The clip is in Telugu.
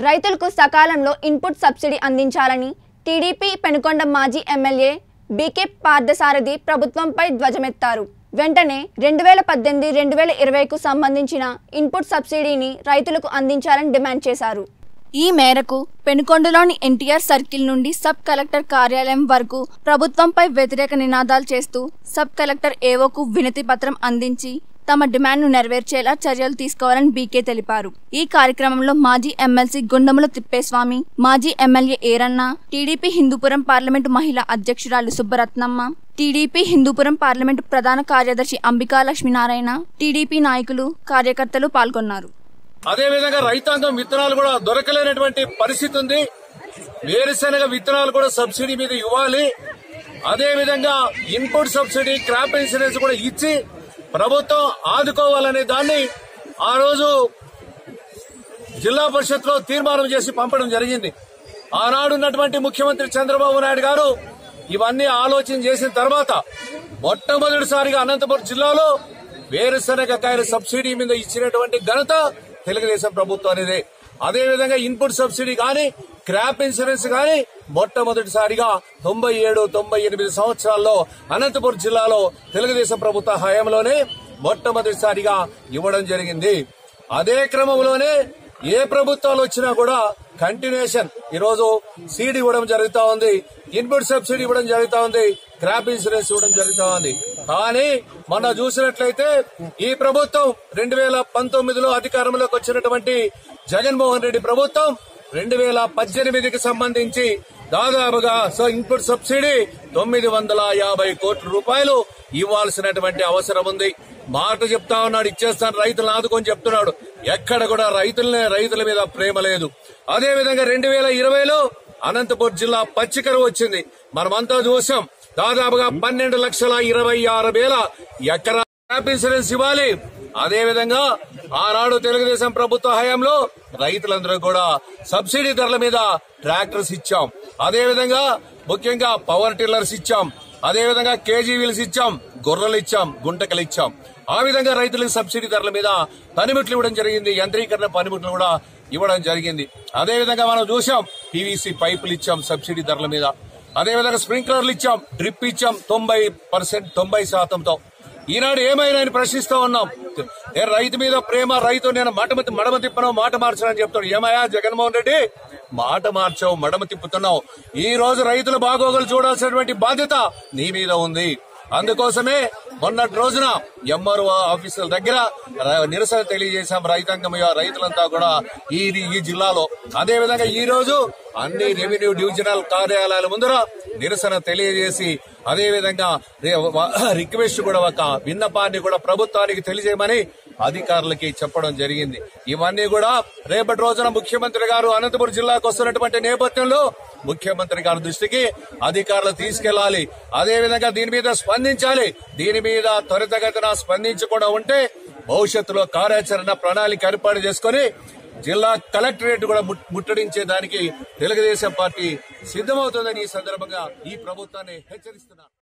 రైతులకు సకాలంలో ఇన్పుట్ సబ్సిడీ అందించాలని టీడీపీ పెనుకొండ మాజీ ఎమ్మెల్యే బీకే పార్థసారథి ప్రభుత్వంపై ధ్వజమెత్తారు వెంటనే రెండు వేల పద్దెనిమిది రెండు వేల ఇరవైకు సంబంధించిన ఇన్పుట్ సబ్సిడీని రైతులకు అందించాలని డిమాండ్ చేశారు ఈ మేరకు పెనుకొండలోని ఎన్టీఆర్ సర్కిల్ నుండి సబ్ కలెక్టర్ కార్యాలయం వరకు ప్రభుత్వంపై వ్యతిరేక నినాదాలు చేస్తూ సబ్ కలెక్టర్ ఏవోకు వినతి పత్రం అందించి తమ డిమాండ్ను నెరవేర్చేలా చర్యలు తీసుకోవాలని బీకే తెలిపారు ఈ కార్యక్రమంలో మాజీ ఎమ్మెల్సీ గుండముల తిప్పేస్వామి మాజీ MLA Eranna TDP Hindupuram parliament మహిళా అధ్యక్షురాలు సుబ్బరత్నమ్మ టీడీపీ హిందూపురం పార్లమెంటు ప్రధాన కార్యదర్శి అంబికా లక్ష్మీనారాయణ టీడీపీ నాయకులు కార్యకర్తలు పాల్గొన్నారు అదే విధంగా రైతాంగం విత్తనాలు కూడా దొరకలేనటువంటి పరిస్థితి ఉంది వేరుశెనగ విత్తనాలు కూడా సబ్సిడీ మీద ఇవ్వాలి అదే విధంగా ఇన్పుట్ సబ్సిడీ క్రాప్ ఇన్సూరెన్స్ కూడా ఇచ్చి ప్రభుత్వం ఆదుకోవాలనే దాన్ని ఆ రోజు జిల్లా పరిషత్ లో తీర్మానం చేసి పంపడం జరిగింది ఆనాడు ఉన్నటువంటి ముఖ్యమంత్రి చంద్రబాబు నాయుడు గారు ఇవన్నీ ఆలోచన చేసిన తర్వాత మొట్టమొదటిసారిగా అనంతపురం జిల్లాలో వేరుశనగ కాయల సబ్సిడీ మీద ఇచ్చినటువంటి ఘనత తెలుగుదేశం ప్రభుత్వానిదే అదే విధంగా ఇన్పుట్ సబ్సిడీ కానీ క్రాప్ ఇన్సూరెన్స్ కానీ మొట్టమొదటిసారిగా తొంభై ఏడు తొంభై ఎనిమిది సంవత్సరాల్లో అనంతపురం జిల్లాలో తెలుగుదేశం ప్రభుత్వ హయాంలోనే మొట్టమొదటిసారిగా ఇవ్వడం జరిగింది అదే క్రమంలోనే ఏ ప్రభుత్వాలు వచ్చినా కూడా కంటిన్యూషన్ ఈ రోజు సీడ్ ఇవ్వడం జరుగుతా ఉంది ఇన్పుట్ సబ్సిడీ ఇవ్వడం జరుగుతా ఉంది క్రాప్ ఇన్సూరెన్స్ ఇవ్వడం జరుగుతా ఉంది కానీ మొన్న చూసినట్లయితే ఈ ప్రభుత్వం రెండు వేల పంతొమ్మిదిలో అధికారంలోకి వచ్చినటువంటి జగన్మోహన్ రెడ్డి ప్రభుత్వం రెండు వేల పద్దెనిమిదికి సంబంధించి దాదాపుగా సో ఇన్పుట్ సబ్సిడీ తొమ్మిది వందల యాభై కోట్ల రూపాయలు ఇవ్వాల్సినటువంటి అవసరం ఉంది మాట చెప్తా ఉన్నాడు ఇచ్చేస్తాను రైతులను ఆదుకొని చెప్తున్నాడు ఎక్కడ కూడా రైతులనే రైతుల మీద ప్రేమ లేదు అదే విధంగా రెండు వేల ఇరవైలో అనంతపురం జిల్లా పచ్చికరువు వచ్చింది మనమంతా చూసాం దాదాపుగా పన్నెండు లక్షల ఇరవై ఆరు వేల ఎకరా క్రాప్ ఇన్సూరెన్స్ ఇవ్వాలి అదే విధంగా ఆనాడు తెలుగుదేశం ప్రభుత్వ హయాంలో రైతులందరూ కూడా సబ్సిడీ ధరల మీద ట్రాక్టర్స్ ఇచ్చాం అదే విధంగా ముఖ్యంగా పవర్ టిల్లర్స్ ఇచ్చాం అదే విధంగా కేజీ వీల్స్ ఇచ్చాం గొర్రెలు ఇచ్చాం గుంటకలు ఇచ్చాం ఆ విధంగా రైతులకు సబ్సిడీ ధరల మీద పనిముట్లు ఇవ్వడం జరిగింది యంత్రీకరణ పనిముట్లు కూడా ఇవ్వడం జరిగింది అదే విధంగా మనం చూసాం పీవీసీ పైపులు ఇచ్చాం సబ్సిడీ ధరల మీద అదే విధంగా స్ప్రింక్లర్లు ఇచ్చాం డ్రిప్ ఇచ్చాం తొంభై పర్సెంట్ తొంభై శాతంతో ఈనాడు ఏమైనా అని ప్రశ్నిస్తా ఉన్నాం ఏ రైతు మీద ప్రేమ రైతు నేను మడమ మడమ తిప్పను మాట మార్చనని చెప్తాడు ఏమయ్యా జగన్మోహన్ రెడ్డి మాట మార్చావు మడమ తిప్పుతున్నావు ఈ రోజు రైతుల బాగోగులు చూడాల్సినటువంటి బాధ్యత నీ మీద ఉంది అందుకోసమే మొన్నటి రోజున ఎంఆర్ఓ ఆఫీసుల దగ్గర ర- నిరసన తెలియజేశాం రైతాంగం రైతులంతా కూడా ఈ ఈ జిల్లాలో అదే విధంగా ఈ రోజు అన్ని రెవెన్యూ డివిజనల్ కార్యాలయాల ముందర నిరసన తెలియజేసి అదే విధంగా రే- వ- రిక్వెస్ట్ కూడా ఒక విన్నపాన్ని కూడా ప్రభుత్వానికి తెలియజేయమని అధికారులకి చెప్పడం జరిగింది ఇవన్నీ కూడా రేపటి రోజున ముఖ్యమంత్రి గారు అనంతపురం జిల్లాకు వస్తున్నటువంటి నేపథ్యంలో ముఖ్యమంత్రి గారి దృష్టికి అధికారులు తీసుకెళ్లాలి అదే విధంగా దీని మీద స్పందించాలి దీని మీద త్వరితగతిన స్పందించకుండా ఉంటే భవిష్యత్తులో కార్యాచరణ ప్రణాళిక ఏర్పాటు చేసుకుని జిల్లా కలెక్టరేట్ కూడా ముట్- ముట్టడించే దానికి తెలుగుదేశం పార్టీ సిద్ధమవుతుందని ఈ సందర్భంగా ఈ ప్రభుత్వాన్ని హెచ్చరిస్తున్నారు